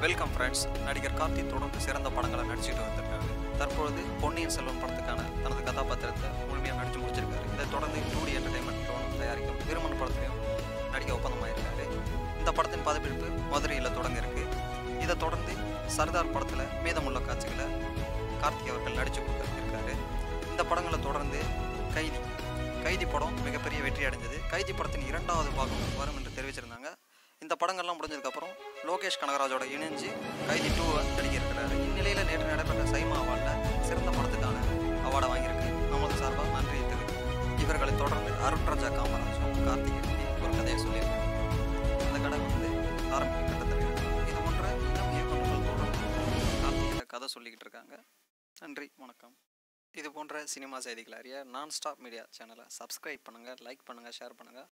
welcome friends நடிகர் கார்த்தி தொடர்ந்து சிறந்த படங்களை நடிச்சுட்டு வந்திருக்காரு தற்பொழுது பொன்னியின் செல்வன் படத்துக்கான தனது கதாபாத்திரத்தை முழுமையாக நடித்து முடிச்சிருக்காரு இதை தொடர்ந்து டூடி என்டர்டைன்மெண்ட் நிறுவனம் தயாரிக்கும் திருமண படத்திலையும் நடிக்க ஒப்பந்தமாயிருக்காரு இந்த படத்தின் பதவியெடுப்பு மதுரையில் தொடங்க இருக்கு இதை தொடர்ந்து சர்தார் படத்தில் மீதமுள்ள காட்சிகளை கார்த்திக் அவர்கள் நடித்து கொடுத்துருக்காரு இந்த படங்களை தொடர்ந்து கைதி கைதி படம் மிகப்பெரிய வெற்றி அடைஞ்சது கைதி படத்தின் இரண்டாவது பாகம் வரும் என்று தெரிவிச்சிருந்தாங்க இந்த படங்கள்லாம் முடிஞ்சதுக்கப்புறம் லோகேஷ் கனகராஜோட இணைஞ்சு கைதி டூவை நடிக்க இருக்கிறாரு இந்நிலையில் நேற்று நடைபெற்ற சைமா அவார்டில் சிறந்த படத்துக்கான அவார்டை வாங்கியிருக்கு நமது சார்பாக நன்றி தெரிவிக்கும் இவர்களை தொடர்ந்து அருண் ராஜா காமராஜும் கார்த்திகை ஒரு கதையை சொல்லியிருக்காங்க அந்த கதை வந்து ஆரம்பிக்க கட்டத்தில் இருக்கு இது போன்ற இளம் இயக்குநர்கள் தொடர்ந்து கார்த்திகிட்ட கதை சொல்லிக்கிட்டு இருக்காங்க நன்றி வணக்கம் இது போன்ற சினிமா செய்திகளை அறிய நான் ஸ்டாப் மீடியா சேனலை சப்ஸ்கிரைப் பண்ணுங்கள் லைக் பண்ணுங்கள் ஷேர் பண்ணுங்கள்